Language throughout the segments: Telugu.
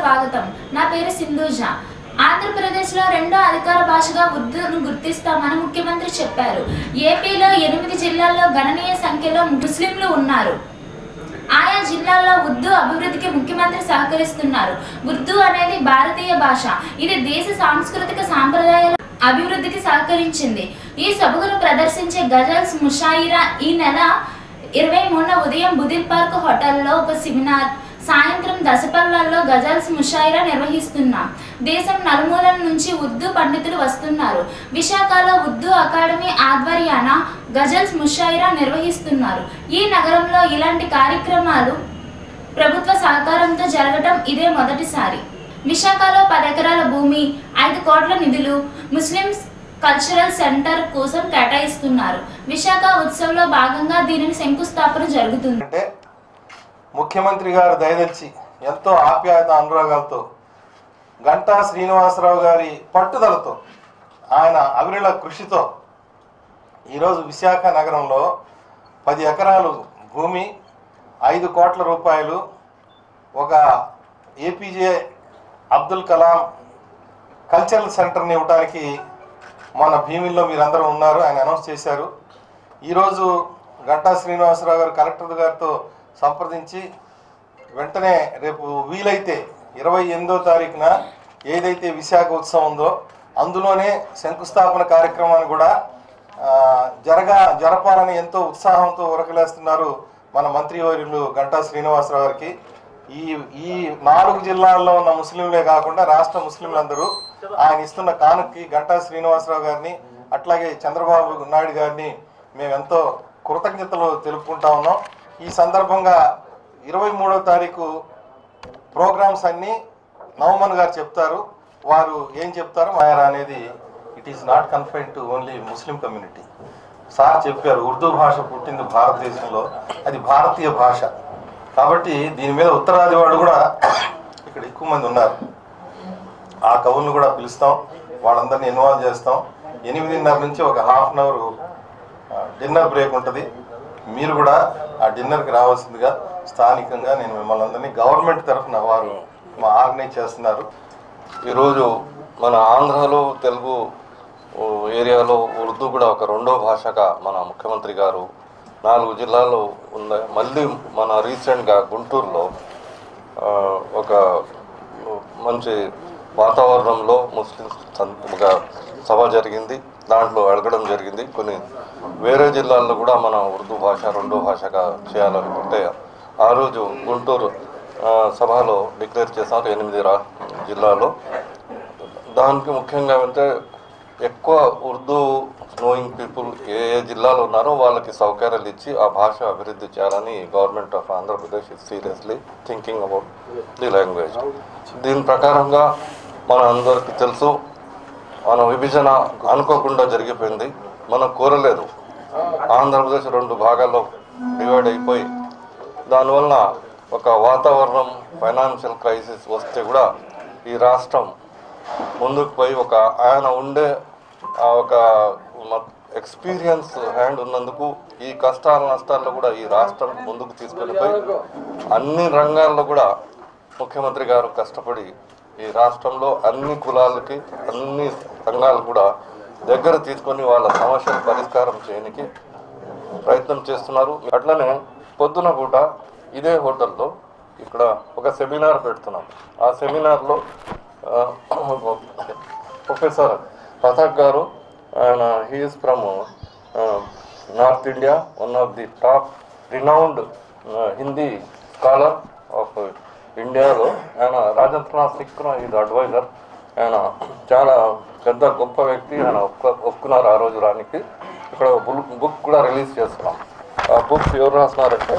స్వాగతం నా పేరు సింధూజ ఆంధ్రప్రదేశ్లో రెండో అధికార భాషగా ఉర్దూను గుర్తిస్తామని ముఖ్యమంత్రి చెప్పారు ఏపీలో ఎనిమిది జిల్లాల్లో గణనీయ సంఖ్యలో ముస్లింలు ఉన్నారు ఆయా జిల్లాల్లో ఉర్దూ అభివృద్ధికి ముఖ్యమంత్రి సహకరిస్తున్నారు ఉర్దూ అనేది భారతీయ భాష ఇది దేశ సాంస్కృతిక సాంప్రదాయాల అభివృద్ధికి సహకరించింది ఈ సభను ప్రదర్శించే గజల్స్ ముషాయిరా ఈ నెల ఇరవై మూడున ఉదయం బుదిల్ పార్క్ హోటల్లో ఒక సెమినార్ సాయంత్రం దశపల్లాల్లో గజల్స్ ముషాయిరా నిర్వహిస్తున్నాం దేశం నలుమూలల నుంచి ఉర్దూ పండితులు వస్తున్నారు విశాఖలో ఉర్దూ అకాడమీ ఆధ్వర్యాన గజల్స్ ముషాయిరా నిర్వహిస్తున్నారు ఈ నగరంలో ఇలాంటి కార్యక్రమాలు ప్రభుత్వ సహకారంతో జరగటం ఇదే మొదటిసారి విశాఖలో పది ఎకరాల భూమి ఐదు కోట్ల నిధులు ముస్లిమ్స్ కల్చరల్ సెంటర్ కోసం కేటాయిస్తున్నారు విశాఖ ఉత్సవంలో భాగంగా దీనిని శంకుస్థాపన జరుగుతుంది అంటే ముఖ్యమంత్రి గారు దయదలిచి ఎంతో ఆప్యాయత అనురాగాలతో గంటా శ్రీనివాసరావు గారి పట్టుదలతో ఆయన అవిరళ కృషితో ఈరోజు విశాఖ నగరంలో పది ఎకరాలు భూమి ఐదు కోట్ల రూపాయలు ఒక ఏపీజే అబ్దుల్ కలాం కల్చరల్ సెంటర్ని ఇవ్వడానికి మన భీమిల్లో మీరందరూ ఉన్నారు ఆయన అనౌన్స్ చేశారు ఈరోజు గంటా శ్రీనివాసరావు గారు కలెక్టర్ గారితో సంప్రదించి వెంటనే రేపు వీలైతే ఇరవై ఎనిమిదో తారీఖున ఏదైతే విశాఖ ఉత్సవం ఉందో అందులోనే శంకుస్థాపన కార్యక్రమాన్ని కూడా ఆ, జరగ జరపాలని ఎంతో ఉత్సాహంతో ఉరకలేస్తున్నారు మన మంత్రివర్యులు గంటా శ్రీనివాసరావు గారికి ఈ ఈ నాలుగు జిల్లాల్లో ఉన్న ముస్లింలే కాకుండా రాష్ట్ర ముస్లింలందరూ ఆయన ఇస్తున్న కానుక్కి గంటా శ్రీనివాసరావు గారిని అట్లాగే చంద్రబాబు నాయుడు గారిని మేము ఎంతో కృతజ్ఞతలు తెలుపుకుంటా ఉన్నాం ఈ సందర్భంగా ఇరవై మూడో తారీఖు ప్రోగ్రామ్స్ అన్నీ నవమన్ గారు చెప్తారు వారు ఏం చెప్తారో మాయరా అనేది it is not confine to only Muslim community sir చెప్పారు ఉర్దూ భాష పుట్టింది భారతదేశంలో అది భారతీయ భాష కాబట్టి దీని మీద ఉత్తరాది వాడు కూడా ఇక్కడ ఎక్కువ మంది ఉన్నారు ఆ కవులను కూడా పిలుస్తాం వాళ్ళందరినీ ఇన్వాల్వ్ చేస్తాం ఎనిమిదిన్నర నుంచి ఒక half an hour dinner break ఉంటుంది మీరు కూడా ఆ డిన్నర్కి రావాల్సిందిగా స్థానికంగా నేను మిమ్మల్ని అందరినీ గవర్నమెంట్ తరఫున వారు మా ఆర్గనైజ్ చేస్తున్నారు ఈరోజు మన ఆంధ్రాలో తెలుగు ఓ, ఏరియాలో ఉర్దూ కూడా ఒక రెండో భాషగా మన ముఖ్యమంత్రి గారు నాలుగు జిల్లాల్లో ఉన్న మళ్ళీ మన రీసెంట్గా గుంటూరులో ఆ, ఒక మంచి వాతావరణంలో ముస్లిమ్స్ సం- ఒక సభ జరిగింది దాంట్లో అడగడం జరిగింది కొన్ని వేరే జిల్లాల్లో కూడా మన ఉర్దూ భాష రెండో భాషగా చేయాలనుకుంటే ఆ రోజు గుంటూరు ఆ, సభలో డిక్లేర్ చేశారు ఎనిమిది రా జిల్లాలో దానికి ముఖ్యంగా అంటే ఎక్కువ ఉర్దూ నోయింగ్ పీపుల్ ఏ ఏ జిల్లాలో ఉన్నారో వాళ్ళకి సౌకర్యాలు ఇచ్చి ఆ భాష అభివృద్ధి చేయాలని government of Andhra Pradesh seriously thinking about the language దీని ప్రకారంగా మన అందరికీ తెలుసు మన విభజన అనుకోకుండా జరిగిపోయింది మనం కోరలేదు ఆంధ్రప్రదేశ్ రెండు భాగాల్లో డివైడ్ అయిపోయి దానివల్ల ఒక వాతావరణం ఫైనాన్షియల్ క్రైసిస్ వస్తే కూడా ఈ రాష్ట్రం ముందుకు పోయి ఒక ఆయన ఉండే ఆ ఒక ఎక్స్పీరియన్స్ హ్యాండ్ ఉన్నందుకు ఈ కష్టాల నష్టాల్లో కూడా ఈ రాష్ట్రం ముందుకు తీసుకెళ్ళిపోయి అన్ని రంగాల్లో కూడా ముఖ్యమంత్రి గారు కష్టపడి ఈ రాష్ట్రంలో అన్ని కులాలకి అన్ని రంగాలు కూడా దగ్గర తీసుకొని వాళ్ళ సమస్యల పరిష్కారం చేయడానికి ప్రయత్నం చేస్తున్నారు అట్లనే పొద్దున పూట ఇదే హోటల్లో ఇక్కడ ఒక సెమినార్ పెడుతున్నాం ఆ సెమినార్లో ఆ, ప్రొఫెసర్ పథక్ గారు ఆయన he is from north India one of the top renowned Hindi scholar of ఇండియాలో ఆయన రాజేంద్రనాథ్ సిక్న ఇది అడ్వైజర్ ఆయన చాలా పెద్ద గొప్ప వ్యక్తి ఆయన ఒక్క ఒప్పుకున్నారు ఆ రోజు రానికి ఇక్కడ బుక్ బుక్ కూడా రిలీజ్ చేస్తున్నాం ఆ బుక్ ఎవరు రాస్తున్నారంటే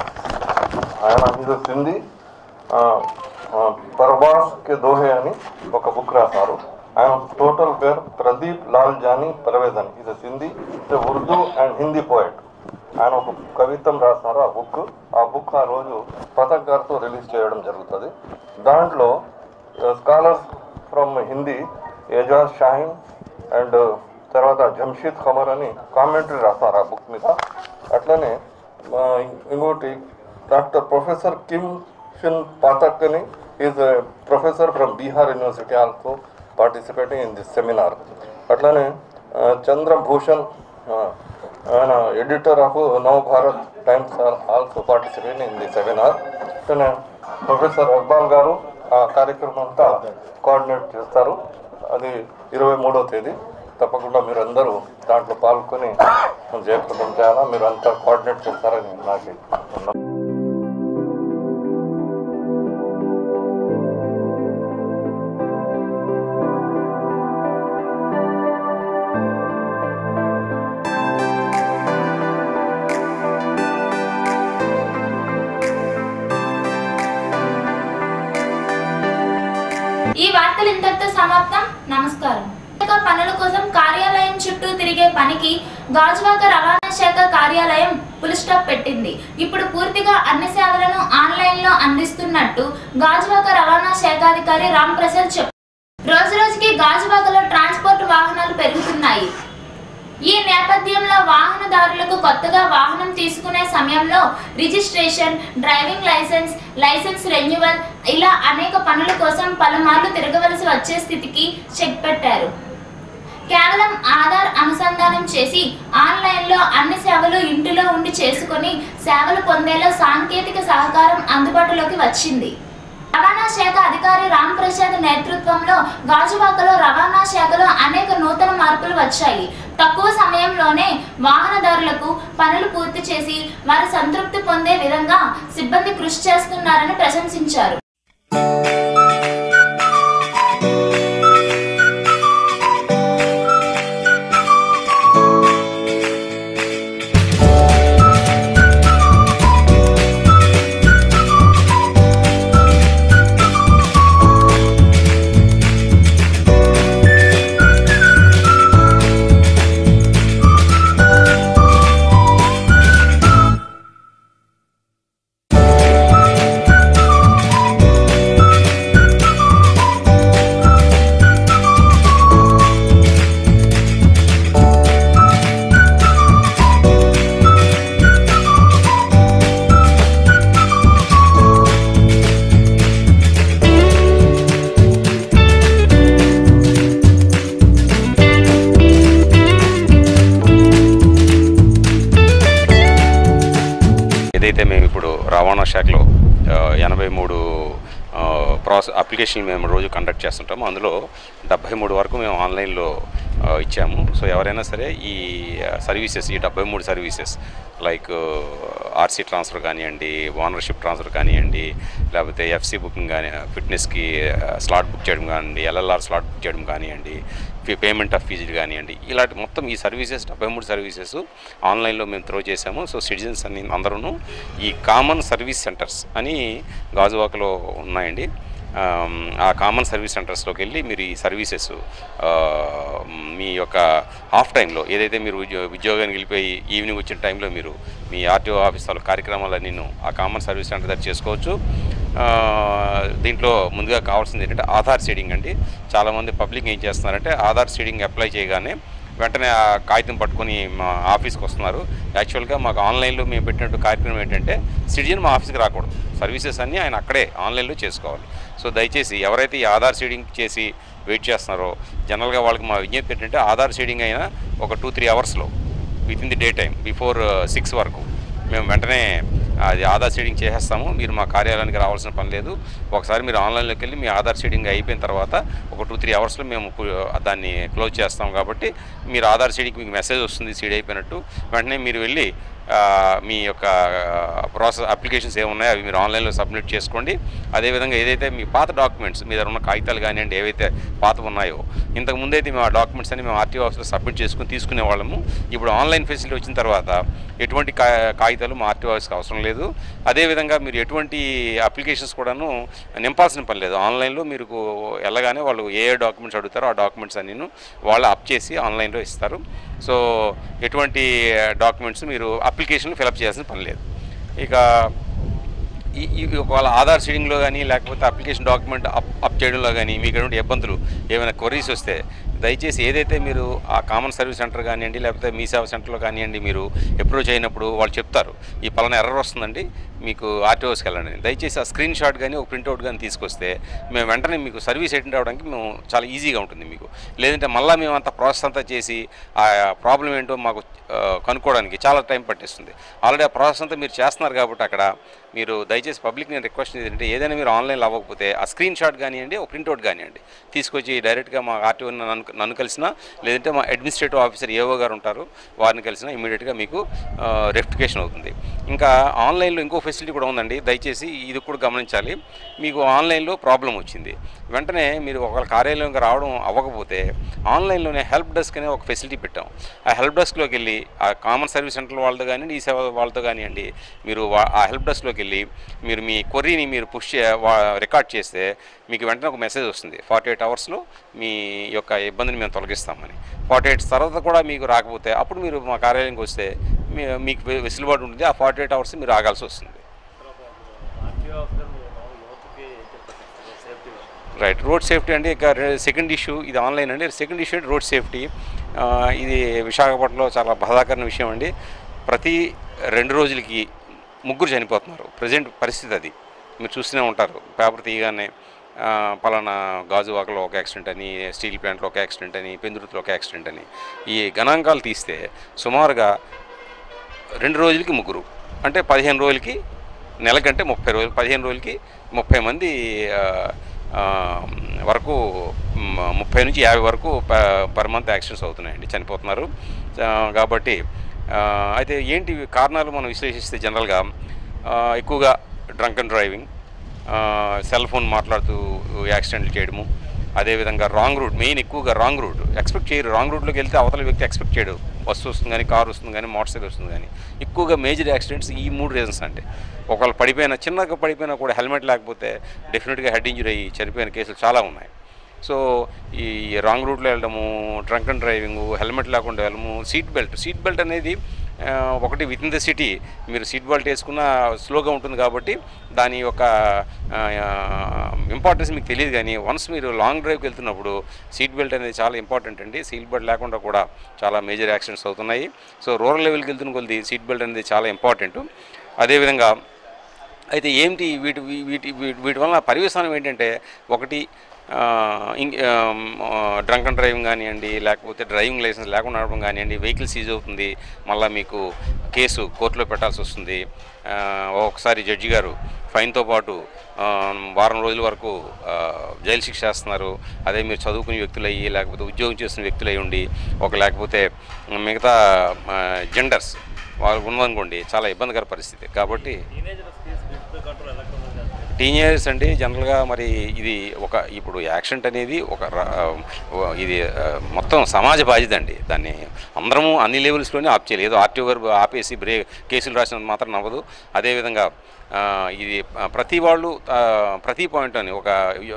ఆయన ఇది సింధీ ఆ, ఆ, పర్వాస్ కే దోహే అని ఒక బుక్ రాశారు ఆయన టోటల్ పేరు ప్రదీప్ లాల్ జానీ పర్వేజ్ అని ఇది సింధీ ఇది ఉర్దూ అండ్ హిందీ పోయట్ ఆయన ఒక కవిత్వం రాస్తున్నారు ఆ బుక్ ఆ బుక్ ఆ రోజు పథక్ గారితో రిలీజ్ చేయడం జరుగుతుంది దాంట్లో scholars from Hindi Ejaz Shaheen and తర్వాత జంషీద్ ఖమర్ అని కామెంటరీ రాస్తారు ఆ బుక్ మీద అట్లనే ఆ, ఇంకోటి డాక్టర్ ప్రొఫెసర్ కిమ్ షిన్ పాతక్ అని is professor from Bihar university also participating in this seminar అట్లానే ఆ, చంద్రభూషణ్ ఆ, ఆయన editor of Nava Bharat Times are also participating in the seminar అట్లనే ప్రొఫెసర్ అక్బాల్ గారు ఆ కార్యక్రమం అంతా కోఆర్డినేట్ చేస్తారు అది ఇరవై మూడో తేదీ తప్పకుండా మీరు అందరూ దాంట్లో పాల్గొని జయప్రదం చేయాలా మీరు అంతా కోఆర్డినేట్ చేస్తారని నాకు నమ్మకం. ఈ వార్తలు ఇంతటితో సమాప్తం నమస్కారం ఇక పనుల కోసం కార్యాలయం చుట్టూ తిరిగే పనికి గాజువాక రవాణా శాఖ కార్యాలయం ఫుల్ స్టాప్ పెట్టింది ఇప్పుడు పూర్తిగా అన్ని సేవలను ఆన్లైన్ లో అందిస్తున్నట్టు గాజువాక రవాణా శాఖాధికారి రామ్ ప్రసాద్ చెప్పారు రోజు రోజుకి గాజువాకలో ట్రాన్స్పోర్ట్ వాహనాలు పెరుగుతున్నాయి ఈ నేపథ్యంలో వాహనదారులకు కొత్తగా వాహనం తీసుకునే సమయంలో registration driving licence licence renewal ఇలా అనేక పనుల కోసం పలుమార్లు తిరగవలసి వచ్చే స్థితికి చెక్ పెట్టారు కేవలం ఆధార్ అనుసంధానం చేసి ఆన్లైన్లో అన్ని సేవలు ఇంటిలో ఉండి చేసుకొని సేవలు పొందేలా సాంకేతిక సహకారం అందుబాటులోకి వచ్చింది రవాణా శాఖ అధికారి రామ్ ప్రసాద్ నేతృత్వంలో గాజువాకలో రవాణా శాఖలో అనేక నూతన మార్పులు వచ్చాయి తక్కువ సమయంలోనే వాహనదారులకు పనులు పూర్తి చేసి వారు సంతృప్తి పొందే విధంగా సిబ్బంది కృషి చేస్తున్నారని ప్రశంసించారు ఏదైతే మేము ఇప్పుడు రవాణా శాఖలో ఆ, ఎనభై మూడు ప్రాసెస్ అప్లికేషన్ మేము రోజు కండక్ట్ చేస్తుంటాము అందులో డెబ్బై మూడు వరకు మేము ఆన్లైన్లో ఆ, ఇచ్చాము సో ఎవరైనా సరే ఈ సర్వీసెస్ ఈ డెబ్బై మూడు సర్వీసెస్ లైక్ ఆర్సీ ట్రాన్స్ఫర్ కానివ్వండి ఓనర్షిప్ ట్రాన్స్ఫర్ కానివ్వండి లేకపోతే ఎఫ్సి బుకింగ్ కానీ ఫిట్నెస్కి స్లాట్ బుక్ చేయడం కానివ్వండి ఎల్ఎల్ఆర్ స్లాట్ బుక్ చేయడం కానివ్వండి ఫీ పేమెంట్ ఆఫ్ ఫీజులు కానివ్వండి ఇలాంటి మొత్తం ఈ సర్వీసెస్ డెబ్బై మూడు సర్వీసెస్ ఆన్లైన్లో మేము త్రో చేసాము సో సిటిజన్స్ అన్ని అందరూ ఈ కామన్ సర్వీస్ సెంటర్స్ అని గాజువాకలో ఉన్నాయండి ఆమ్, ఆ కామన్ సర్వీస్ సెంటర్స్లోకి వెళ్ళి మీరు ఈ సర్వీసెస్ ఆ, మీ యొక్క హాఫ్ టైంలో ఏదైతే మీరు ఉద్యో ఉద్యోగానికి వెళ్ళిపోయి ఈవినింగ్ వచ్చిన టైంలో మీరు మీ ఆర్టీఓ ఆఫీస్ వాళ్ళ కార్యక్రమాలన్నీ ఆ కామన్ సర్వీస్ సెంటర్ దగ్గర చేసుకోవచ్చు ఆ, దీంట్లో ముందుగా కావాల్సింది ఏంటంటే ఆధార్ సీడింగ్ అండి చాలామంది పబ్లిక్ ఏం చేస్తున్నారంటే ఆధార్ సీడింగ్ అప్లై చేయగానే వెంటనే ఆ కాగితం పట్టుకొని మా ఆఫీస్కి వస్తున్నారు యాక్చువల్గా మాకు ఆన్లైన్లో మేము పెట్టినట్టు కార్యక్రమం ఏంటంటే సిటిజన్ మా ఆఫీస్కి రాకూడదు సర్వీసెస్ అన్నీ ఆయన అక్కడే ఆన్లైన్లో చేసుకోవాలి సో దయచేసి ఎవరైతే ఈ ఆధార్ సీడింగ్ చేసి వెయిట్ చేస్తున్నారో జనరల్గా వాళ్ళకి మా విజ్ఞప్తి ఏంటంటే ఆధార్ సీడింగ్ అయినా ఒక టూ త్రీ అవర్స్లో within the day time before six వరకు మేము వెంటనే అది ఆధార్ సీడింగ్ చేసేస్తాము మీరు మా కార్యాలయానికి రావాల్సిన పని లేదు ఒకసారి మీరు ఆన్లైన్లోకి వెళ్ళి మీ ఆధార్ సీడింగ్ అయిపోయిన తర్వాత ఒక టూ త్రీ అవర్స్లో మేము పు- దాన్ని క్లోజ్ చేస్తాం కాబట్టి మీరు ఆధార్ సీడింగ్ మీకు మెసేజ్ వస్తుంది సీడ్ అయిపోయినట్టు వెంటనే మీరు వెళ్ళి ఆ, మీ యొక్క ప్రాసెస్ అప్లికేషన్స్ ఏమున్నాయో అవి మీరు ఆన్లైన్లో సబ్మిట్ చేసుకోండి అదేవిధంగా ఏదైతే మీ పాత డాక్యుమెంట్స్ మీ దగ్గర ఉన్న కాగితాలు కానివ్వండి ఏవైతే పాత ఉన్నాయో ఇంతకు ముందైతే మేము ఆ డాక్యుమెంట్స్ అన్ని మేము ఆర్టీఓ ఆఫీస్లో సబ్మిట్ చేసుకుని తీసుకునే వాళ్ళము ఇప్పుడు ఆన్లైన్ ఫెసిలిటీ వచ్చిన తర్వాత ఎటువంటి కా కాగితాలు మా ఆర్టీఓ ఆఫీస్కి అవసరం లేదు అదేవిధంగా మీరు ఎటువంటి అప్లికేషన్స్ కూడాను నింపాల్సిన పని లేదు ఆన్లైన్లో మీరు వెళ్ళగానే వాళ్ళు ఏ ఏ డాక్యుమెంట్స్ అడుగుతారో ఆ డాక్యుమెంట్స్ అన్నీ వాళ్ళు అప్ చేసి ఆన్లైన్లో ఇస్తారు సో ఎటువంటి డాక్యుమెంట్స్ మీరు అప్లికేషన్లు ఫిలప్ చేయాల్సిన పని లేదు ఇక ఈ ఈ ఒకవేళ ఆధార్ సీడింగ్లో కానీ లేకపోతే అప్లికేషన్ డాక్యుమెంట్ అప్ అప్ చేయడంలో కానీ మీకు ఎటువంటి ఇబ్బందులు ఏమైనా క్వరీస్ వస్తే దయచేసి ఏదైతే మీరు ఆ కామన్ సర్వీస్ సెంటర్ కానివ్వండి లేకపోతే మీ సేవ సెంటర్లో కానివ్వండి మీరు అప్రోచ్ అయినప్పుడు వాళ్ళు చెప్తారు ఈ పలానా ఎర్రర్ వస్తుందండి మీకు ఆర్టీఓస్కి వెళ్ళండి అని. దయచేసి ఆ స్క్రీన్ షాట్ కానీ ఒక ప్రింట్అవుట్ కానీ తీసుకొస్తే మేము వెంటనే మీకు సర్వీస్ అటెండ్ అవ్వడానికి మేము చాలా ఈజీగా ఉంటుంది మీకు లేదంటే మళ్ళీ మేము అంత ప్రాసెస్ అంతా చేసి ఆ ప్రాబ్లం ఏంటో మాకు ఆ, కనుక్కోవడానికి చాలా టైం పట్టేస్తుంది ఆల్రెడీ ఆ ప్రాసెస్ అంతా మీరు చేస్తున్నారు కాబట్టి అక్కడ మీరు దయచేసి పబ్లిక్ నేను రిక్వెస్ట్ ఏంటంటే ఏదైనా మీరు ఆన్లైన్లో అవ్వకపోతే ఆ స్క్రీన్ షాట్ కానివ్వండి ఒక ప్రింట్అవుట్ కానివ్వండి తీసుకొచ్చి డైరెక్ట్గా మా ఆర్టీఓ నన్ను నన్ను కలిసినా లేదంటే మా అడ్మినిస్ట్రేటివ్ ఆఫీసర్ ఏఓ గారు ఉంటారు వారిని కలిసినా ఇమీడియట్గా మీకు రెక్టిఫికేషన్ అవుతుంది ఇంకా ఆన్లైన్లో ఇంకో ఫెసిలిటీ కూడా ఉందండి దయచేసి ఇది కూడా గమనించాలి మీకు ఆన్లైన్లో ప్రాబ్లం వచ్చింది వెంటనే మీరు ఒకళ్ళ కార్యాలయంకి రావడం అవ్వకపోతే ఆన్లైన్లోనే హెల్ప్ డెస్క్ అనే ఒక ఫెసిలిటీ పెట్టాం ఆ హెల్ప్ డెస్క్లోకి వెళ్ళి ఆ కామన్ సర్వీస్ సెంటర్ వాళ్ళతో కానివ్వండి ఈ సేవ వాళ్ళతో కానివ్వండి మీరు వా- ఆ హెల్ప్ డెస్క్లోకి వెళ్ళి మీరు మీ కొర్రీని మీరు పుష్ రికార్డ్ చేస్తే మీకు వెంటనే ఒక మెసేజ్ వస్తుంది ఫార్టీ ఎయిట్ అవర్స్లో మీ యొక్క ఇబ్బందిని మేము తొలగిస్తామని ఫార్టీ ఎయిట్ తర్వాత కూడా మీకు రాకపోతే అప్పుడు మీరు మా కార్యాలయంకి వస్తే మీ మీకు వె- వెసులుబాటు ఉంటుంది ఆ ఫార్టీ ఎయిట్ అవర్స్ మీరు ఆగాల్సి వస్తుంది ఆర్టీఓ ఆఫీసర్ మీరు మామూలు యువతకి ఏం చెప్తారు సేఫ్టీ విషయం రైట్ రోడ్ సేఫ్టీ అంటే ఇక సెకండ్ ఇష్యూ ఇది ఆన్లైన్ అండి సెకండ్ ఇష్యూ రోడ్ సేఫ్టీ ఆ, ఇది విశాఖపట్నంలో చాలా బాధాకరమైన విషయం అండి ప్రతి రెండు రోజులకి ముగ్గురు చనిపోతున్నారు ప్రజెంట్ పరిస్థితి అది మీరు చూస్తూనే ఉంటారు పేపర్ తీయగానే ఆ, పలానా గాజువాకలో ఒక యాక్సిడెంట్ అని స్టీల్ ప్లాంట్లో ఒక యాక్సిడెంట్ అని పెందురుతులో ఒక యాక్సిడెంట్ అని ఈ గణాంకాలు తీస్తే సుమారుగా రెండు రోజులకి ముగ్గురు అంటే పదిహేను రోజులకి నెల కంటే ముప్పై రోజులు పదిహేను రోజులకి ముప్పై మంది ఆ, ఆ, వరకు మ్, ముప్పై నుంచి యాభై వరకు ప- పర్ మంత్ యాక్సిడెంట్స్ అవుతున్నాయండి చనిపోతున్నారు ఆ, కాబట్టి ఆ, అయితే ఏంటి కారణాలు మనం విశ్లేషిస్తే జనరల్గా ఆ, ఎక్కువగా drunk and driving cell phone మాట్లాడుతూ యాక్సిడెంట్లు చేయడము అదేవిధంగా రాంగ్ రూట్ మెయిన్ ఎక్కువగా రాంగ్ రూట్ ఎక్స్పెక్ట్ చేయరు రాంగ్ రూట్లోకి వెళ్తే అవతల వ్యక్తి ఎక్స్పెక్ట్ చేయడు బస్సు వస్తుంది కానీ కారు వస్తుంది కానీ మోటార్ సైకిల్ వస్తుంది కానీ ఎక్కువగా మేజర్ యాక్సిడెంట్స్ ఈ మూడు రీజన్స్ అంటే ఒకళ్ళు పడిపోయినా చిన్నగా పడిపోయినా కూడా హెల్మెట్ లేకపోతే డెఫినెట్గా హెడ్ ఇంజరీ అయ్యి చనిపోయిన కేసులు చాలా ఉన్నాయి సో ఈ రాంగ్ రూట్లో వెళ్ళడము డ్రంక్ అండ్ డ్రైవింగ్ హెల్మెట్ లేకుండా వెళ్ళడము సీట్ బెల్ట్ సీట్ బెల్ట్ అనేది ఆ, ఒకటి విత్ ఇన్ ద సిటీ మీరు సీట్ బెల్ట్ వేసుకున్న స్లోగా ఉంటుంది కాబట్టి దాని యొక్క ఇంపార్టెన్స్ మీకు తెలియదు కానీ వన్స్ మీరు లాంగ్ డ్రైవ్కి వెళ్తున్నప్పుడు సీట్ బెల్ట్ అనేది చాలా ఇంపార్టెంట్ అండి సీట్ బెల్ట్ లేకుండా కూడా చాలా మేజర్ యాక్సిడెంట్స్ అవుతున్నాయి సో రూరల్ లెవెల్కి వెళ్తున్న కొద్ది సీట్ బెల్ట్ అనేది చాలా ఇంపార్టెంట్ అదేవిధంగా అయితే ఏంటి వీటి వీ- వీటి వీటి వీటి వలన పర్యవసానం ఏంటంటే ఒకటి డ్రంక్ అండ్ డ్రైవింగ్ కానివ్వండి లేకపోతే డ్రైవింగ్ లైసెన్స్ లేకుండా నడపడం కానివ్వండి వెహికల్ సీజ్ అవుతుంది మళ్ళీ మీకు కేసు కోర్టులో పెట్టాల్సి వస్తుంది ఆ, ఒకసారి జడ్జి గారు ఫైన్తో పాటు ఆ, వారం రోజుల వరకు ఆ, జైలు శిక్ష చేస్తున్నారు అదే మీరు చదువుకునే వ్యక్తులు అయ్యి లేకపోతే ఉద్యోగం చేస్తున్న వ్యక్తులు అయి ఉండి ఒక లేకపోతే మిగతా జెండర్స్ వాళ్ళు ఉన్నదనుకోండి చాలా ఇబ్బందికర పరిస్థితి కాబట్టి టీనేజర్స్కి స్పీడ్ కంట్రోల్ ఎలా కంట్రోల్ చేస్తారు టీనేజర్స్ అంటే జనరల్గా మరి ఇది ఒక ఇప్పుడు యాక్సిడెంట్ అనేది ఒక ర- ఆ, ఇది ఆ, మొత్తం సమాజ బాధ్యత అండి దాన్ని అందరము అన్ని లెవెల్స్లోనే ఆప్ చేయాలి ఏదో ఆర్టీఓ గారు ఆపేసి బ్రే కేసులు రాసినంత మాత్రం నవ్వదు అదేవిధంగా ఆ, ఇది ఆ, ప్రతి వాళ్ళు ఆ, ప్రతి పాయింట్ అని ఒక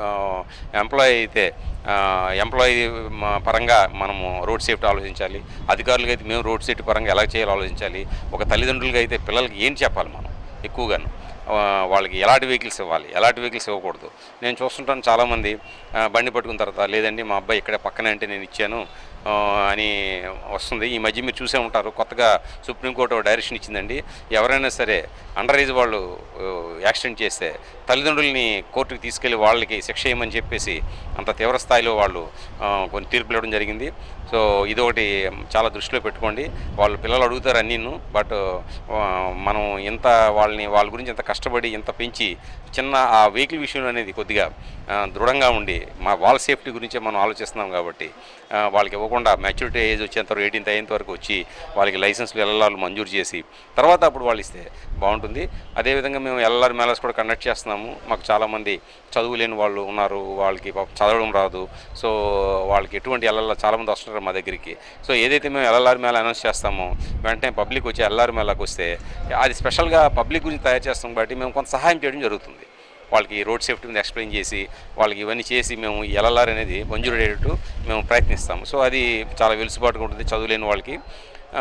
ఎంప్లాయీ అయితే ఎంప్లాయీ పరంగా మనము రోడ్ సేఫ్టీ ఆలోచించాలి అధికారులుగా అయితే మేము రోడ్ సేఫ్టీ పరంగా ఎలా చేయాలో ఆలోచించాలి ఒక తల్లిదండ్రులుగా అయితే పిల్లలకి ఏం చెప్పాలి మనం ఎక్కువగాను ఆ, వాళ్ళకి ఎలాంటి వెహికల్స్ ఇవ్వాలి ఎలాంటి వెహికల్స్ ఇవ్వకూడదు నేను చూస్తుంటాను చాలామంది ఆ, బండి పట్టుకున్న తర్వాత లేదండి మా అబ్బాయి ఇక్కడే పక్కనే అంటే నేను ఇచ్చాను ఆ, అని వస్తుంది ఈ మధ్య మీరు చూసే ఉంటారు కొత్తగా సుప్రీంకోర్టు డైరెక్షన్ ఇచ్చిందండి ఎవరైనా సరే అండర్ ఏజ్ వాళ్ళు ఆ, యాక్సిడెంట్ చేస్తే తల్లిదండ్రుల్ని కోర్టుకు తీసుకెళ్లి వాళ్ళకి శిక్ష చేయమని చెప్పేసి అంత తీవ్ర స్థాయిలో వాళ్ళు ఆ, కొన్ని తీర్పులు ఇవ్వడం జరిగింది సో ఇదొకటి చాలా దృష్టిలో పెట్టుకోండి వాళ్ళు పిల్లలు అడుగుతారు అన్నీను బట్ ఆ, మనం ఇంత వాళ్ళని వాళ్ళ గురించి ఇంత కష్టపడి ఇంత పెంచి చిన్న ఆ వెహికల్ విషయంలో అనేది కొద్దిగా ఆ, దృఢంగా ఉండి మా వాళ్ళ సేఫ్టీ గురించే మనం ఆలోచిస్తున్నాం కాబట్టి ఆ, వాళ్ళకి ఇవ్వకుండా మెచ్యూరిటీ ఏజ్ వచ్చేంత వరకు ఎయిటీన్త్ అయ్యేంత వరకు వచ్చి వాళ్ళకి లైసెన్స్లు ఎల్ఎల్ఆర్లు మంజూరు చేసి తర్వాత అప్పుడు వాళ్ళు ఇస్తే బాగుంటుంది అదేవిధంగా మేము ఎల్ఎల్ఆర్ మేళాస్ కూడా కండక్ట్ చేస్తున్నాము మాకు చాలామంది చదువు లేని వాళ్ళు ఉన్నారు వాళ్ళకి పాపం చదవడం రాదు సో వాళ్ళకి ఎటువంటి ఎల్ఎల్ఆర్ చాలామంది వస్తున్నారు మా దగ్గరికి సో ఏదైతే మేము ఎల్ఎల్ఆర్ మేళ అనౌన్స్ చేస్తామో వెంటనే పబ్లిక్ వచ్చి ఎల్ఆర్ మేళాకి వస్తే అది స్పెషల్గా పబ్లిక్ గురించి తయారు చేస్తాం కాబట్టి మేము కొంత సహాయం చేయడం జరుగుతుంది వాళ్ళకి రోడ్ సేఫ్టీ మీద ఎక్స్ప్లెయిన్ చేసి వాళ్ళకి ఇవన్నీ చేసి మేము ఎల్ఎల్ఆర్ అనేది మంజూరు అయ్యేటట్టు మేము ప్రయత్నిస్తాము సో అది చాలా వెలుసుబాటుగా ఉంటుంది చదువులేని వాళ్ళకి ఆ,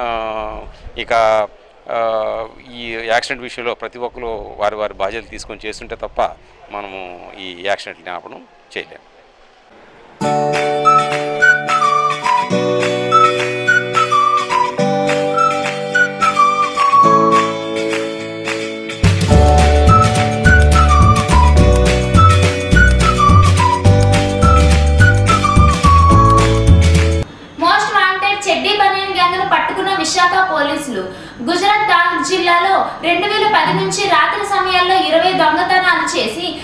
ఇక ఆ, ఈ యాక్సిడెంట్ విషయంలో ప్రతి ఒక్కరు వారి వారి బాధ్యతలు తీసుకొని చేస్తుంటే తప్ప మనము ఈ యాక్సిడెంట్ని ఆపడం చేయలేము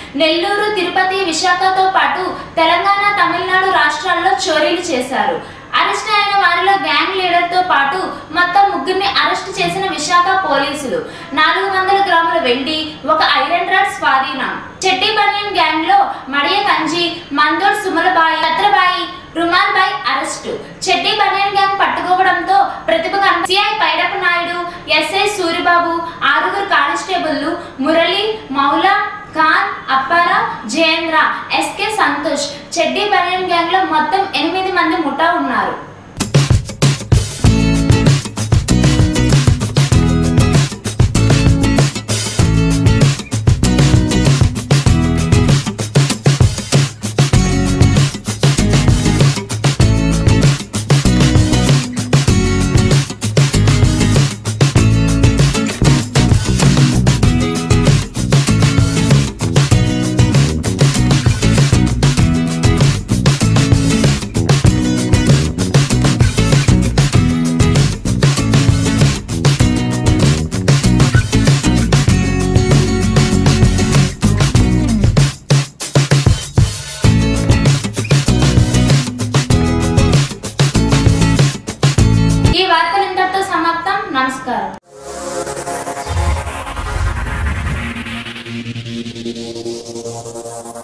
నెల్లూరు తిరుపతి విశాఖతో పాటు తెలంగాణ తమిళనాడు రాష్ట్రాల్లో చోరీలు చేశారు అరెస్ట్ అయిన వారిలో గ్యాంగ్ లీడర్ తో పాటు మొత్తం ముగ్గురిని అరెస్ట్ చేసిన విశాఖ పోలీసులు నాలుగు వందల గ్రాముల వెండి ఒక ఐరన్ రాడ్ స్వాధీనం చెట్టి బనియన్ గ్యాంగ్ లో Madiya Kanji Mandod Sumalabai Bhadrabai Rumalbai arrest Cheddi Banian gang పట్టుకోవడంతో ప్రతిభ కన- సిఐ పైడపు నాయుడు ఎస్ఐ సూరిబాబు ఆరుగురు కానిస్టేబుల్లు మురళి మౌలా ఖాన్ అప్పారావు జయేంద్ర ఎస్కే సంతోష్ చెడ్డీ బనియన్ గ్యాంగ్ లో మొత్తం ఎనిమిది మంది ముఠా ఉన్నారు ఈ వార్తలు ఇంతటితో సమాప్తం నమస్కారం